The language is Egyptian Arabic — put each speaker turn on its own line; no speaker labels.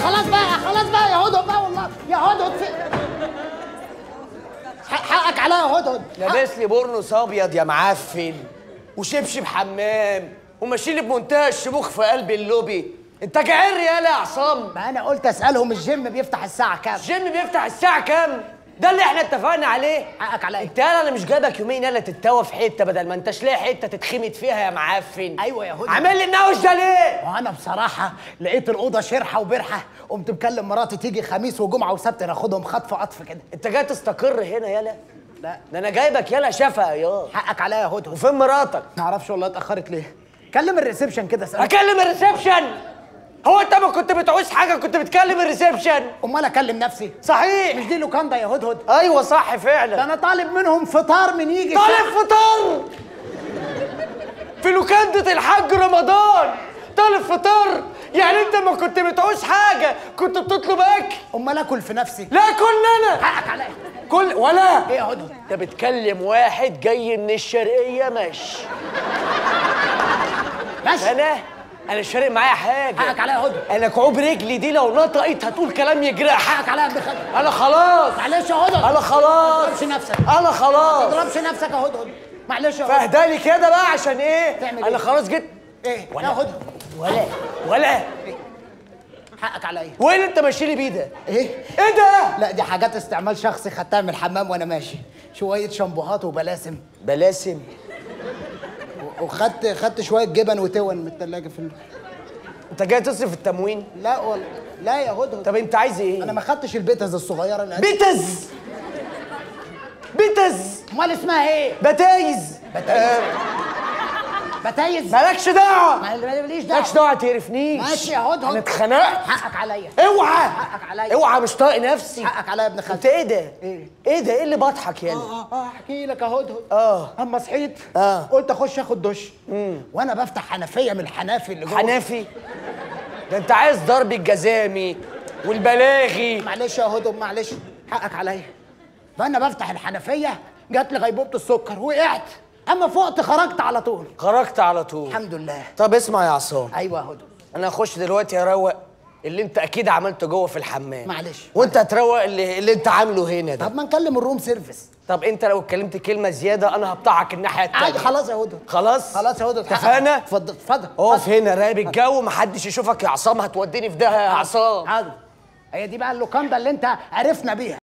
خلاص بقى خلاص بقى يا هدهد بقى والله يا هدهد في حق- حقك عليا يا هدهد
لابس لي بورنوس ابيض يا معفن وشبشب حمام وماشي لي بمنتهى الشموخ في قلب اللوبي انت جعر يالا يا عصام
ما انا قلت اسالهم الجيم بيفتح الساعه كام
الجيم بيفتح الساعه كام ده اللي احنا اتفقنا عليه
حقك عليا
انت يالا انا مش جايبك يومين يالا تتوه في حته بدل ما انتش لاقي حته تتخمد فيها يا معفن
ايوه يا هدى
عامل لي النوش ده ليه
وانا بصراحه لقيت الاوضه شرحه وبرحه قمت مكلم مراتي تيجي خميس وجمعه وسبت ناخدهم خطف قطف كده
انت جاي تستقر هنا يالا
لا
ده انا جايبك يالا شفا يا
حقك عليا يا هدهد
وفين مراتك
ما اعرفش والله اتاخرت ليه كلم الريسبشن كده اسال
اكلم الريسبشن هو انت ما كنت بتعوز حاجه كنت بتكلم الريسبشن
امال اكلم نفسي
صحيح
مش دي لوكاندا يا هدهد
ايوه صح
ده
فعلا
انا طالب منهم فطار من يجي
طالب فطار في لوكاندا الحاج رمضان طالب فطار يعني انت ما كنت بتعوز حاجه كنت بتطلب اكل
امال اكل في نفسي
لا كلنا
حقك عليا
كل ولا
ايه يا هدهد
انت بتكلم واحد جاي من الشرقيه ماشي
ماشي
انا انا مش فارق معايا حاجه
حقك عليا يا هدهد
انا كعوب رجلي دي لو نطقت هتقول كلام يجرح
حقك عليا يا ابن خالد
انا خلاص
معلش يا هدهد
انا خلاص
تضربش نفسك
انا
ما
خلاص
تضربش نفسك يا هدهد معلش يا هدهد
فاهدالي كده بقى عشان ايه
تعمل
انا
إيه؟
خلاص جيت
ايه
ولا.
يا هدهد
ولا ولا
حقك عليا
وايه اللي انت ماشي لي بيه ده
ايه
ايه ده
لا دي حاجات استعمال شخصي خدتها من الحمام وانا ماشي شويه شامبوهات وبلاسم
بلاسم
و- وخدت خدت شويه جبن وتون من الثلاجه في ال...
انت جاي تصرف التموين
لا والله لا يا هدهد
طب انت عايز ايه
انا ما خدتش البيتز الصغيره اللي
بيتز بيتز
امال اسمها ايه
بتايز
بتايز بتايز
مالكش دعوه
ما- ماليش
مالكش
دعوه
دعوه تعرفنيش
ماشي يا هدهد
انا اتخنقت
حقك عليا
اوعى
حقك عليا
اوعى مش طايق نفسي
حقك عليا يا ابن
انت
خالتي
ايه ده
ايه؟
ايه ده ايه اللي بضحك يالا
اه اه احكي لك يا هدهد
اه
اما صحيت
آه.
قلت اخش اخد دش وانا بفتح حنفيه من الحنافي اللي جوه
حنفي ده انت عايز ضرب الجزامي والبلاغي
معلش يا هدهد معلش حقك عليا فانا بفتح الحنفيه جات لي غيبوبه السكر وقعت اما فقت خرجت على طول
خرجت على طول
الحمد لله
طب اسمع يا عصام
ايوه يا هدهد
انا هخش دلوقتي اروق اللي انت اكيد عملته جوه في الحمام
معلش.
وانت هتروق اللي, اللي انت عامله هنا ده
طب ما نكلم الروم سيرفيس
طب انت لو اتكلمت كلمه زياده انا هقطعك الناحيه التانيه
عادي خلاص يا هدهد
خلاص
خلاص يا هدهد
اتفقنا
اتفضل اتفضل
اقف هنا راقب الجو محدش يشوفك يا عصام هتوديني في داهيه يا عصام
حاضر هي دي بقى اللوكاندا اللي انت عرفنا بيها